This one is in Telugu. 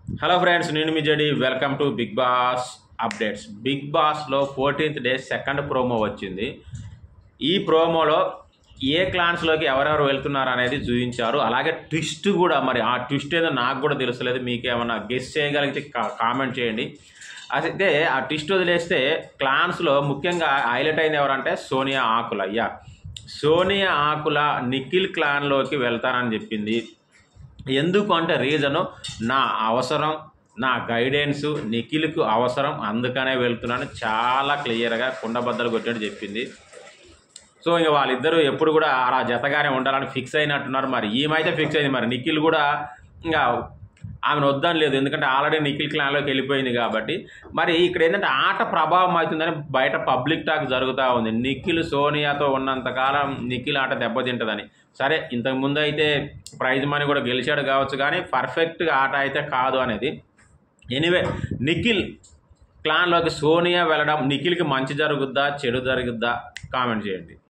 హలో ఫ్రెండ్స్ నేను మీ జడి welcome to Bigg Boss updates Bigg బాస్లో ఫోర్టీన్త్ డే సెకండ్ ప్రోమో వచ్చింది ఈ ప్రోమోలో ఏ క్లాన్స్లోకి ఎవరెవరు వెళ్తున్నారు అనేది చూపించారు అలాగే ట్విస్ట్ కూడా మరి ఆ ట్విస్ట్ ఏదో నాకు కూడా తెలుసలేదు మీకు ఏమైనా గెస్ చేయగలిగితే కా- కామెంట్ చేయండి అయితే ఆ ట్విస్ట్ వదిలేస్తే క్లాన్స్లో ముఖ్యంగా హైలైట్ అయింది ఎవరంటే సోనియా ఆకుల అయ్యా సోనియా ఆకుల నిఖిల్ క్లాన్లోకి వెళ్తానని చెప్పింది ఎందుకు అంటే రీజను నా అవసరం నా గైడెన్స్ నిఖిల్కు అవసరం అందుకనే వెళ్తున్నాను చాలా క్లియర్గా కుండబద్దలు కొట్టినట్టు చెప్పింది సో ఇంకా వాళ్ళిద్దరూ ఎప్పుడు కూడా అలా జతగానే ఉండాలని ఫిక్స్ అయినట్టున్నారు మరి ఈమైతే ఫిక్స్ అయింది మరి నిఖిల్ కూడా ఇంకా ఆమెను వద్దని లేదు ఎందుకంటే ఆల్రెడీ నిఖిల్ క్లాన్లోకి వెళ్ళిపోయింది కాబట్టి మరి ఇక్కడ ఏంటంటే ఆట ప్రభావం అవుతుందని బయట పబ్లిక్ టాక్ జరుగుతూ ఉంది నిఖిల్ సోనియాతో ఉన్నంతకాలం నిఖిల్ ఆట దెబ్బతింటుందని సరే ఇంతకుముందు అయితే ప్రైజ్ మనీ కూడా గెలిచాడు కావచ్చు కానీ పర్ఫెక్ట్గా ఆట అయితే కాదు అనేది ఎనీవే నిఖిల్ క్లాన్లోకి సోనియా వెళ్ళడం నిఖిల్కి మంచి జరుగుద్దా చెడు జరుగుద్దా కామెంట్ చేయండి